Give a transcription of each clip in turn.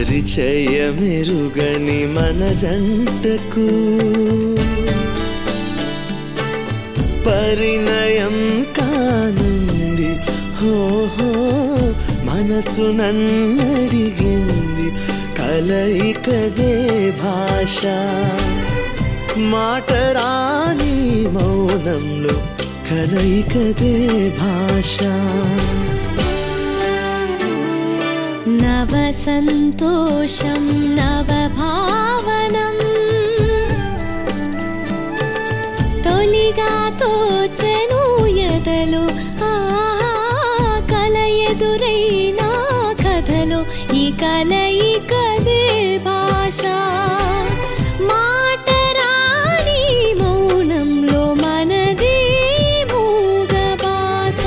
పరిచయమెరుగని మన జంటకు పరిణయం కానుంది హోహో మనసు నన్నడిగింది కలయికదే భాష మాట రాని మౌనంలో కలయికదే భాష నవ సంతోషం నవ భావనం తొలిగా తోచెను ఎదలు ఆ కల ఎదురైన కథలో ఈ కలయికదే భాష మాట రాని మౌనంలో మనదే మూగ భాష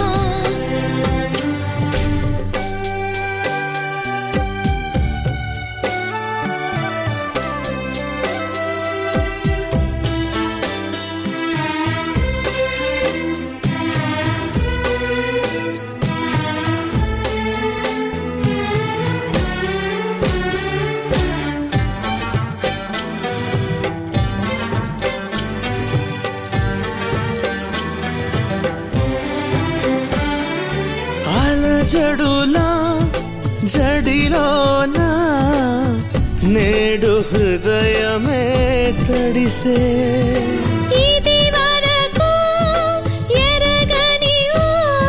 అలజడులా జడిలోనా నేడు హృదయమే తడిసే ఇది వరకు ఎరగని ఓ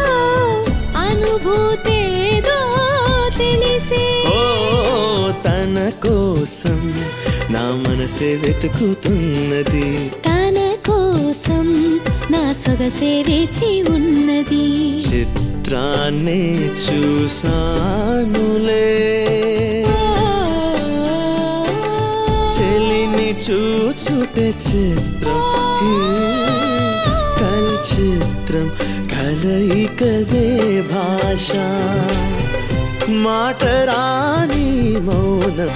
అనుభూతేదో తెలిసే ఓ తన కోసం నా మనసే వెతుకుతున్నది తన కోసం నా సొగసే వేచి ఉన్నది చిత్రాన్నే చూసానులే చెలిని చూచుటే చిత్రం ఈ కలి చిత్రం కలయికదే భాష మాట రాని మౌనం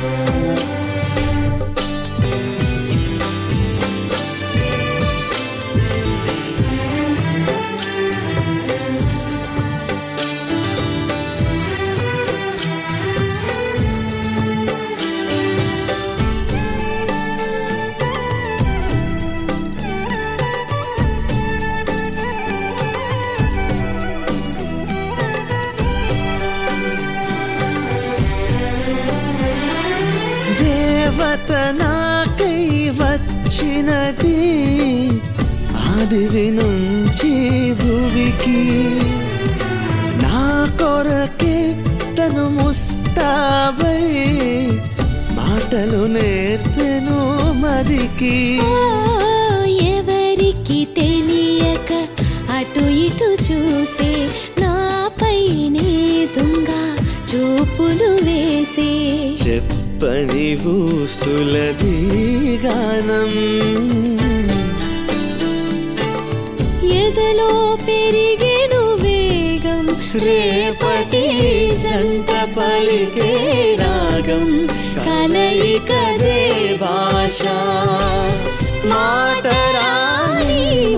దేవత నాకై వచ్చినది ఆదివి నుంచి భువికి నా కొరకే తను ముస్తాబై మాటలు నేర్పెను మదికి ఓ, ఎవరికి తెలియక అటు ఇటు చూసే నాపైనే దొంగ చూపులు వేసే చెప్పని ఊసులది గానం ఎదలో పెరిగెను వేగం రేపటి జంట పలికే రాగం కలయికదే భాష మాట రాని